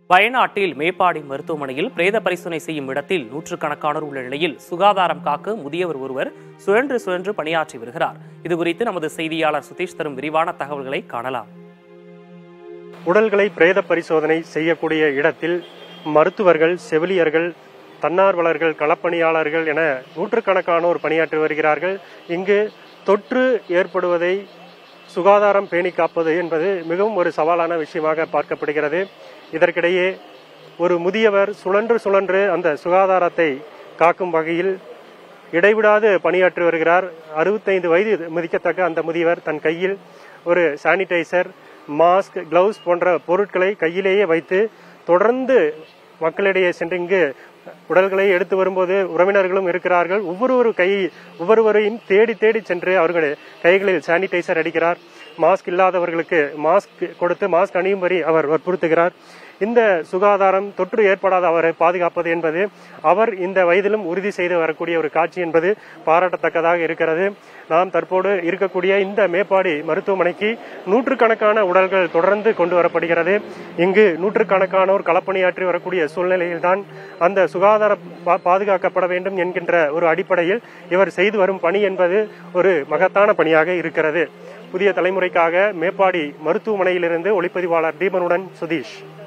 வயநாட்டில் மேப்பாடி மருத்துவமனையில் பிரேத பரிசோதனை செய்யும் இடத்தில் நூற்றுக்கணக்கானோர் உள்ள நிலையில் சுகாதாரம் காக்க முதியவர் ஒருவர் சுழன்று சுழன்று பணியாற்றி வருகிறார் இதுகுறித்து நமது செய்தியாளர் சுதீஷ் தரும் விரிவான தகவல்களை காணலாம் உடல்களை பிரேத பரிசோதனை செய்யக்கூடிய இடத்தில் மருத்துவர்கள் செவிலியர்கள் தன்னார்வலர்கள் களப்பணியாளர்கள் என நூற்றுக்கணக்கானோர் பணியாற்றி வருகிறார்கள் இங்கு தொற்று ஏற்படுவதை சுகாதாரம் பேணி காப்பது என்பது மிகவும் ஒரு சவாலான விஷயமாக பார்க்கப்படுகிறது இதற்கிடையே ஒரு முதியவர் சுழன்று சுழன்று அந்த சுகாதாரத்தை காக்கும் வகையில் இடைவிடாது பணியாற்றி வருகிறார் அறுபத்தைந்து வயது மதிக்கத்தக்க அந்த முதியவர் தன் கையில் ஒரு சானிடைசர் மாஸ்க் கிளவுஸ் போன்ற பொருட்களை கையிலேயே வைத்து தொடர்ந்து மக்களிடையே சென்று இங்கு உடல்களை எடுத்து வரும்போது உறவினர்களும் இருக்கிறார்கள் ஒவ்வொரு கை ஒவ்வொருவரையும் தேடி தேடி சென்று அவர்கள் கைகளில் சானிடைசர் அடிக்கிறார் மாஸ்க் இல்லாதவர்களுக்கு மாஸ்க் கொடுத்து மாஸ்க் அணியும்படி அவர் வற்புறுத்துகிறார் இந்த சுகாதாரம் தொற்று ஏற்படாத அவரை பாதுகாப்பது என்பது அவர் இந்த வயதிலும் உறுதி செய்து வரக்கூடிய ஒரு காட்சி என்பது பாராட்டத்தக்கதாக இருக்கிறது நாம் தற்போது இருக்கக்கூடிய இந்த மேப்பாடி மருத்துவமனைக்கு நூற்றுக்கணக்கான உடல்கள் தொடர்ந்து கொண்டு வரப்படுகிறது இங்கு நூற்றுக்கணக்கானோர் களப்பணியாற்றி வரக்கூடிய சூழ்நிலையில்தான் அந்த சுகாதார பா- பாதுகாக்கப்பட வேண்டும் என்கின்ற ஒரு அடிப்படையில் இவர் செய்து வரும் பணி என்பது ஒரு மகத்தான பணியாக இருக்கிறது புதிய தலைமுறைக்காக மேப்பாடி மருத்துவமனையிலிருந்து ஒளிப்பதிவாளர் தீபனுடன் சுதீஷ்